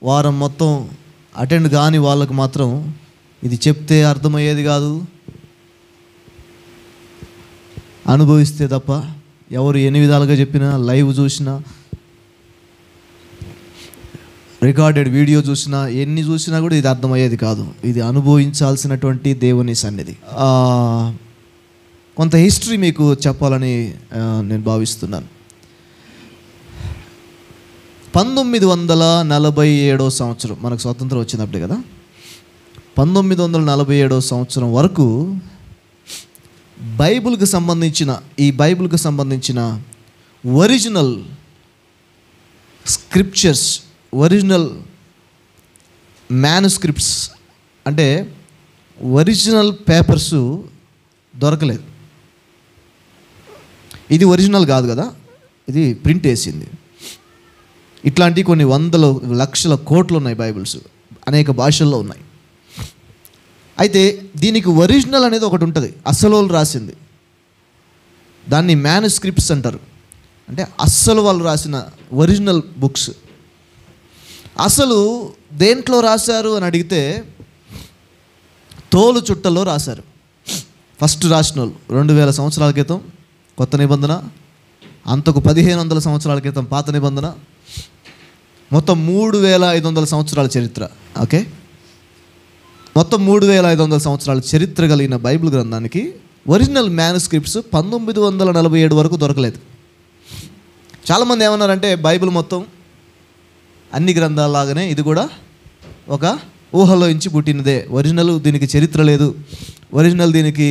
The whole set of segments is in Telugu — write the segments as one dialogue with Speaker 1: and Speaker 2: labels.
Speaker 1: వారం మొత్తం అటెండ్ కాని వాళ్ళకు మాత్రం ఇది చెప్తే అర్థమయ్యేది కాదు అనుభవిస్తే తప్ప ఎవరు ఎన్ని విధాలుగా చెప్పినా లైవ్ చూసినా రికార్డెడ్ వీడియో చూసినా ఎన్ని చూసినా కూడా ఇది అర్థమయ్యేది కాదు ఇది అనుభవించాల్సినటువంటి దేవుని సన్నిధి ఆ, కొంత హిస్టరీ మీకు చెప్పాలని ఆ, నేను భావిస్తున్నాను పంతొమ్మిది వందల నలభై ఏడో సంవత్సరం మనకు స్వాతంత్రం వచ్చినప్పుడే కదా పంతొమ్మిది వందల నలభై ఏడో సంవత్సరం వరకు బైబిల్కి సంబంధించిన ఈ బైబిల్కి సంబంధించిన ఒరిజినల్ స్క్రిప్చర్స్ ఒరిజినల్ మ్యానుస్క్రిప్ట్స్ అంటే ఒరిజినల్ పేపర్స్ దొరకలేదు ఇది ఒరిజినల్ కాదు కదా ఇది ప్రింట్ వేసింది ఇట్లాంటి కొన్ని వందల లక్షల కోట్లు ఉన్నాయి బైబిల్స్ అనేక భాషల్లో ఉన్నాయి అయితే దీనికి ఒరిజినల్ అనేది ఒకటి ఉంటుంది అసలు వాళ్ళు రాసింది దాన్ని మ్యానుస్క్రిప్ట్స్ అంటారు అంటే అస్సలు వాళ్ళు రాసిన ఒరిజినల్ బుక్స్ అసలు దేంట్లో రాశారు అని అడిగితే తోలు చుట్టలో రాశారు ఫస్ట్ రాసిన వాళ్ళు రెండు వేల సంవత్సరాల క్రితం కొత్త నిబంధన అంతకు పదిహేను వందల సంవత్సరాల క్రితం పాత నిబంధన మొత్తం మూడు వేల ఐదు వందల సంవత్సరాల చరిత్ర ఓకే మొత్తం మూడు వేల ఐదు వందల సంవత్సరాల చరిత్ర కలిగిన బైబిల్ గ్రంథానికి ఒరిజినల్ మ్యానుస్క్రిప్ట్స్ పంతొమ్మిది వందల నలభై ఏడు వరకు దొరకలేదు చాలామంది ఏమన్నారంటే బైబిల్ మొత్తం అన్ని గ్రంథాలలాగానే ఇది కూడా ఒక ఊహలో ఇంచి పుట్టినదే ఒరిజినల్ దీనికి చరిత్ర లేదు ఒరిజినల్ దీనికి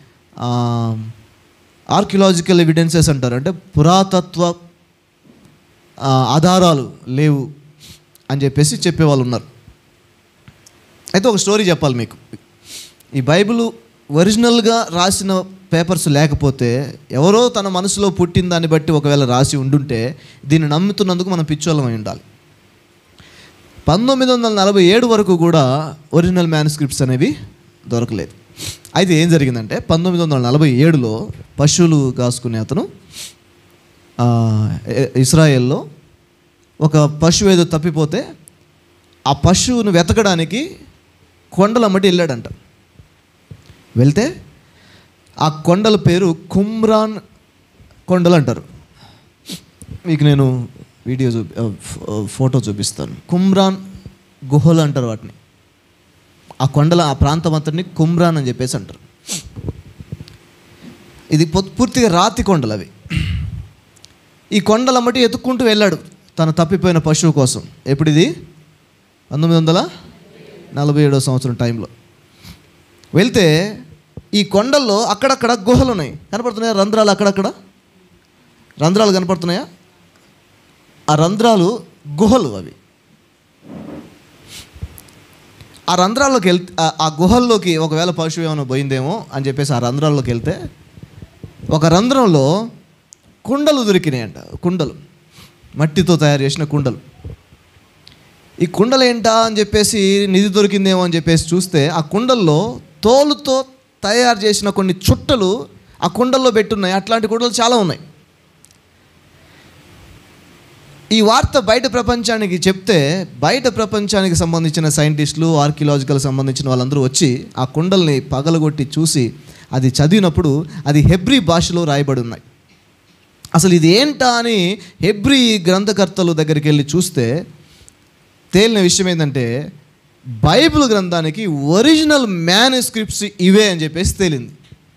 Speaker 1: ఆర్కియలాజికల్ ఎవిడెన్సెస్ అంటారు అంటే పురాతత్వ ఆ, ఆధారాలు లేవు అని చెప్పేసి చెప్పేవాళ్ళు ఉన్నారు అయితే ఒక స్టోరీ చెప్పాలి మీకు ఈ బైబిల్ ఒరిజినల్గా రాసిన పేపర్స్ లేకపోతే ఎవరో తన మనసులో పుట్టిన దాన్ని బట్టి ఒకవేళ రాసి ఉండుంటే దీన్ని నమ్ముతున్నందుకు మనం పిచ్చోళ్ళమై ఉండాలి పంతొమ్మిది వందల నలభై ఏడు వరకు కూడా ఒరిజినల్ మ్యానుస్క్రిప్ట్స్ అనేవి దొరకలేదు అయితే ఏం జరిగిందంటే పంతొమ్మిది వందల నలభై ఏడులో పశువులు కాసుకునే అతను ఆ, ఇ- ఇస్రాయేల్లో ఒక పశువు ఏదో తప్పిపోతే ఆ పశువును వెతకడానికి కొండలమ్మటి వెళ్ళాడంట వెళ్తే ఆ కొండల పేరు కుమ్రాన్ కొండలు అంటారు మీకు నేను వీడియో చూపి ఆ, ఫో- ఫోటో చూపిస్తాను కుమ్రాన్ గుహలు అంటారు వాటిని ఆ కొండల ఆ ప్రాంతం అంతటిని కుమ్రాన్ అని చెప్పేసి అంటారు ఇది పొ- పూర్తిగా రాతి కొండలు అవి ఈ కొండలమ్మటి ఎత్తుక్కుంటూ వెళ్ళాడు తను తప్పిపోయిన పశువు కోసం ఎప్పుడు ఇది పంతొమ్మిది వందల నలభై ఏడో సంవత్సరం టైంలో వెళ్తే ఈ కొండల్లో అక్కడక్కడ గుహలు ఉన్నాయి కనపడుతున్నాయా రంధ్రాలు అక్కడక్కడ రంధ్రాలు కనపడుతున్నాయా ఆ రంధ్రాలు గుహలు అవి ఆ రంధ్రాల్లోకి వెళ్తే ఆ- ఆ గుహల్లోకి ఒకవేళ పశువు ఏమైనా పోయిందేమో అని చెప్పేసి ఆ రంధ్రాల్లోకి వెళ్తే ఒక రంధ్రంలో కుండలు దొరికినాయంట కుండలు మట్టితో తయారు చేసిన కుండలు ఈ కుండలు ఏంటా అని చెప్పేసి నిధి దొరికిందేమో అని చెప్పేసి చూస్తే ఆ కుండల్లో తోలుతో తయారు చేసిన కొన్ని చుట్టలు ఆ కుండల్లో పెట్టున్నాయి అట్లాంటి కుండలు చాలా ఉన్నాయి ఈ వార్త బయట ప్రపంచానికి చెప్తే బయట ప్రపంచానికి సంబంధించిన సైంటిస్టులు ఆర్కియలాజికల్ సంబంధించిన వాళ్ళందరూ వచ్చి ఆ కుండల్ని పగలగొట్టి చూసి అది చదివినప్పుడు అది హెబ్రీ భాషలో రాయబడి ఉన్నాయి అసలు ఇది ఏంటా అని హెబ్రీ గ్రంథకర్తలు దగ్గరికి వెళ్ళి చూస్తే తేలిన విషయం ఏంటంటే బైబిల్ గ్రంథానికి ఒరిజినల్ మ్యానుస్క్రిప్ట్స్ ఇవే అని చెప్పేసి తేలింది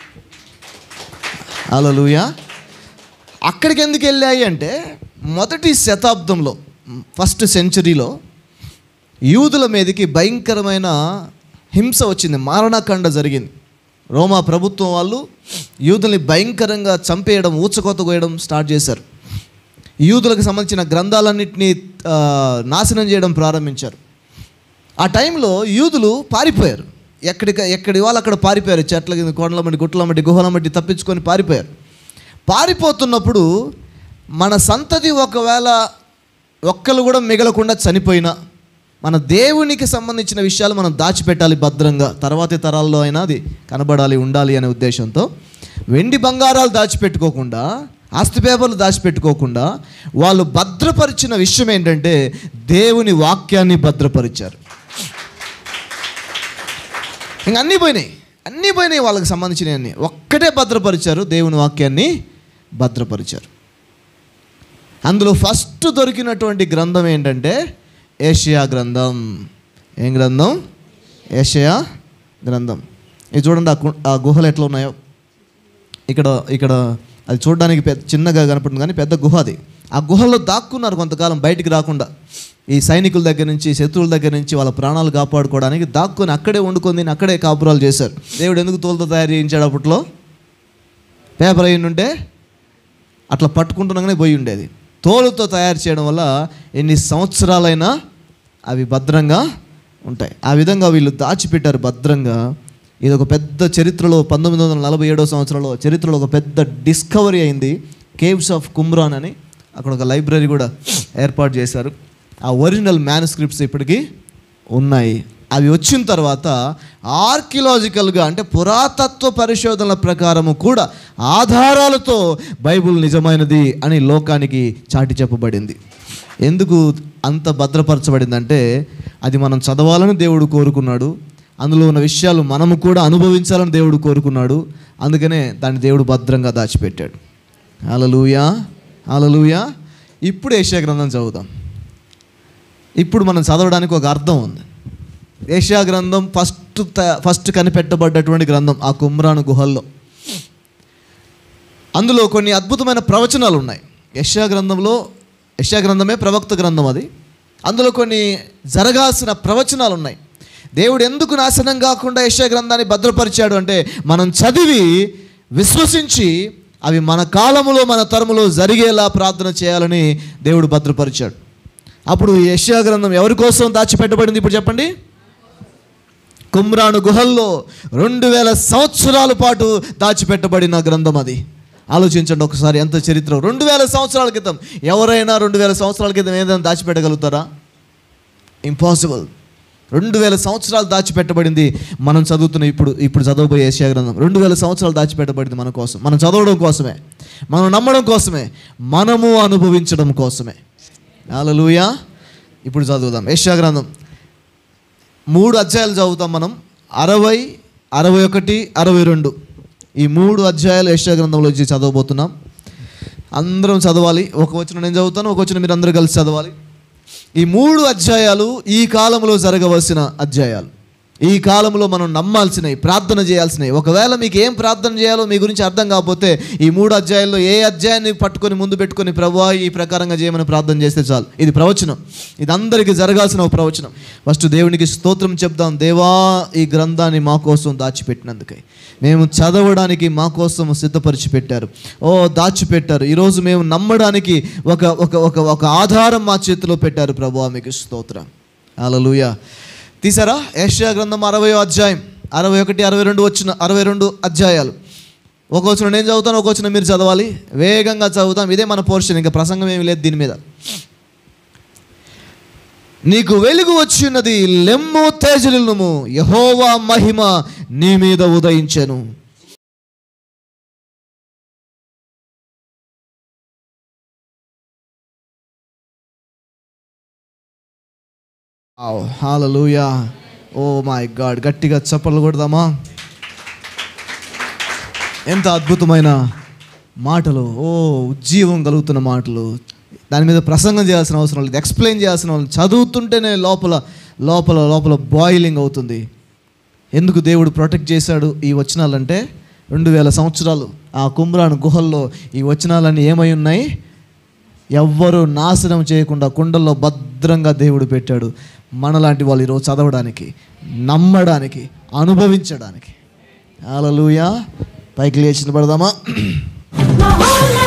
Speaker 1: అలలుయా అక్కడికి ఎందుకు వెళ్ళాయి అంటే మొదటి శతాబ్దంలో ఫస్ట్ సెంచరీలో యూదుల మీదకి భయంకరమైన హింస వచ్చింది మారణకాండ జరిగింది రోమా ప్రభుత్వం వాళ్ళు యూదుల్ని భయంకరంగా చంపేయడం ఊచకోత కోయడం స్టార్ట్ చేశారు యూదులకు సంబంధించిన గ్రంథాలన్నింటినీ ఆ, నాశనం చేయడం ప్రారంభించారు ఆ టైంలో యూదులు పారిపోయారు ఎక్కడికి ఎక్కడి వాళ్ళు అక్కడ పారిపోయారు చెట్ల కింద కొండల మట్టి గుట్టల మట్టి గుహల మట్టి తప్పించుకొని పారిపోయారు పారిపోతున్నప్పుడు మన సంతతి ఒకవేళ ఒక్కరు కూడా మిగలకుండా చనిపోయినా మన దేవునికి సంబంధించిన విషయాలు మనం దాచిపెట్టాలి భద్రంగా తర్వాతి తరాల్లో అయినా అది కనబడాలి ఉండాలి అనే ఉద్దేశంతో వెండి బంగారాలు దాచిపెట్టుకోకుండా ఆస్తి పేపర్లు దాచిపెట్టుకోకుండా వాళ్ళు భద్రపరిచిన విషయం ఏంటంటే దేవుని వాక్యాన్ని భద్రపరిచారు ఇంక అన్నీ పోయినాయి అన్నీ పోయినాయి వాళ్ళకి సంబంధించినవి అన్నీ ఒక్కటే భద్రపరిచారు దేవుని వాక్యాన్ని భద్రపరిచారు అందులో ఫస్ట్ దొరికినటువంటి గ్రంథం ఏంటంటే ఏషియా గ్రంథం ఏం గ్రంథం ఏషియా గ్రంథం ఇది చూడండి ఆ గు- ఆ గుహలు ఎట్లా ఉన్నాయో ఇక్కడ ఇక్కడ అది చూడడానికి పెద్ద చిన్నగా కనపడుతుంది కానీ పెద్ద గుహ అది ఆ గుహల్లో దాక్కున్నారు కొంతకాలం బయటికి రాకుండా ఈ సైనికుల దగ్గర నుంచి శత్రువుల దగ్గర నుంచి వాళ్ళ ప్రాణాలు కాపాడుకోవడానికి దాక్కుని అక్కడే వండుకొని తిని అక్కడే కాపురాలు చేశారు దేవుడు ఎందుకు తోలుతో తయారు చేయించాడు అప్పట్లో పేపర్ అయ్యి ఉంటే అట్లా పట్టుకుంటున్నాగానే పోయి ఉండేది తోలుతో తయారు చేయడం వల్ల ఎన్ని సంవత్సరాలైనా అవి భద్రంగా ఉంటాయి ఆ విధంగా వీళ్ళు దాచిపెట్టారు భద్రంగా ఇది ఒక పెద్ద చరిత్రలో పంతొమ్మిది వందల నలభై ఏడో సంవత్సరంలో చరిత్రలో ఒక పెద్ద డిస్కవరీ అయింది కేవ్స్ ఆఫ్ కుమ్రాన్ అని అక్కడ ఒక లైబ్రరీ కూడా ఏర్పాటు చేశారు ఆ ఒరిజినల్ మ్యానుస్క్రిప్ట్స్ ఇప్పటికీ ఉన్నాయి అవి వచ్చిన తర్వాత ఆర్కియలాజికల్గా అంటే పురాతత్వ పరిశోధనల ప్రకారము కూడా ఆధారాలతో బైబుల్ నిజమైనది అని లోకానికి చాటి చెప్పబడింది ఎందుకు అంత భద్రపరచబడిందంటే అది మనం చదవాలని దేవుడు కోరుకున్నాడు అందులో ఉన్న విషయాలు మనము కూడా అనుభవించాలని దేవుడు కోరుకున్నాడు అందుకనే దాన్ని దేవుడు భద్రంగా దాచిపెట్టాడు అలలుయా అలలుయా ఇప్పుడు ఏషియా గ్రంథం చదువుదాం ఇప్పుడు మనం చదవడానికి ఒక అర్థం ఉంది ఏషియా గ్రంథం ఫస్ట్ త- ఫస్ట్ కనిపెట్టబడ్డటువంటి గ్రంథం ఆ కుమ్రాను గుహల్లో అందులో కొన్ని అద్భుతమైన ప్రవచనాలు ఉన్నాయి యష్యా గ్రంథంలో యష్యా గ్రంథమే ప్రవక్త గ్రంథం అది అందులో కొన్ని జరగాల్సిన ప్రవచనాలు ఉన్నాయి దేవుడు ఎందుకు నాశనం కాకుండా యష్యా గ్రంథాన్ని భద్రపరిచాడు అంటే మనం చదివి విశ్వసించి అవి మన కాలములో మన తరములో జరిగేలా ప్రార్థన చేయాలని దేవుడు భద్రపరిచాడు అప్పుడు ఈ యెషయా గ్రంథం ఎవరి కోసం దాచిపెట్టబడింది ఇప్పుడు చెప్పండి కుమ్రాను గుహల్లో రెండు వేల సంవత్సరాల పాటు దాచిపెట్టబడిన గ్రంథం అది ఆలోచించండి ఒకసారి ఎంత చరిత్ర రెండు వేల సంవత్సరాల క్రితం ఎవరైనా రెండు వేల సంవత్సరాల క్రితం ఏదైనా దాచిపెట్టగలుగుతారా ఇంపాసిబుల్ రెండు వేల సంవత్సరాలు దాచిపెట్టబడింది మనం చదువుతున్న ఇప్పుడు ఇప్పుడు చదవబోయే ఏషియా గ్రంథం రెండు వేల సంవత్సరాలు దాచిపెట్టబడింది మన కోసం మనం చదవడం కోసమే మనం నమ్మడం కోసమే మనము అనుభవించడం కోసమే హల్లెలూయా ఇప్పుడు చదువుదాం ఏషియా గ్రంథం మూడు అధ్యాయాలు చదువుతాం మనం అరవై అరవై ఒకటి అరవై రెండు ఈ మూడు అధ్యాయాలు యెషయా గ్రంథంలో నుంచి చదవబోతున్నాం అందరం చదవాలి ఒక వచ్చిన నేను చదువుతాను ఒక వచ్చిన మీరు అందరూ కలిసి చదవాలి ఈ మూడు అధ్యాయాలు ఈ కాలంలో జరగవలసిన అధ్యాయాలు ఈ కాలంలో మనం నమ్మాల్సినవి ప్రార్థన చేయాల్సినవి ఒకవేళ మీకు ఏం ప్రార్థన చేయాలో మీ గురించి అర్థం కాకపోతే ఈ మూడు అధ్యాయాల్లో ఏ అధ్యాయాన్ని పట్టుకొని ముందు పెట్టుకొని ప్రభా ఈ ప్రకారంగా చేయమని ప్రార్థన చేస్తే చాలు ఇది ప్రవచనం ఇది అందరికీ జరగాల్సిన ఒక ప్రవచనం ఫస్ట్ దేవునికి స్తోత్రం చెప్దాం దేవా ఈ గ్రంథాన్ని మా కోసం దాచిపెట్టినందుకై మేము చదవడానికి మా కోసం సిద్ధపరిచి పెట్టారు ఓ దాచిపెట్టారు ఈరోజు మేము నమ్మడానికి ఒక ఒక ఒక ఒక ఆధారం మా చేతిలో పెట్టారు ప్రభా మీకు స్తోత్రం అలలుయా తీసారా ఏషియా గ్రంథం అరవై అధ్యాయం అరవై ఒకటి అరవై రెండు వచ్చిన అరవై రెండు అధ్యాయాలు ఒక వచ్చిన నేను చదువుతాను ఒక వచ్చిన మీరు చదవాలి వేగంగా చదువుతాం ఇదే మన పోర్షన్ ఇంకా ప్రసంగం ఏమి లేదు దీని మీద నీకు వెలుగు వచ్చినది లెమ్ము తేజలుము యహోవా మహిమ నీ మీద ఉదయించెను హాలూయా ఓ మై గాడ్ గట్టిగా చప్పలు కొడదామా ఎంత అద్భుతమైన మాటలు ఓ ఉజ్జీవం కలుగుతున్న మాటలు దాని మీద ప్రసంగం చేయాల్సిన అవసరం లేదు ఎక్స్ప్లెయిన్ చేయాల్సిన అవసరం లేదు. చదువుతుంటేనే లోపల లోపల లోపల బాయిలింగ్ అవుతుంది ఎందుకు దేవుడు ప్రొటెక్ట్ చేశాడు ఈ వచనాలంటే రెండు వేల సంవత్సరాలు ఆ కుమ్రాను గుహల్లో ఈ వచనాలన్నీ ఏమై ఉన్నాయి ఎవ్వరూ నాశనం చేయకుండా కుండల్లో భద్రంగా దేవుడు పెట్టాడు మనలాంటి వాళ్ళు ఈరోజు చదవడానికి నమ్మడానికి అనుభవించడానికి అలలుయా పైకి లేచిన పడదామా
Speaker 2: మహోన్నత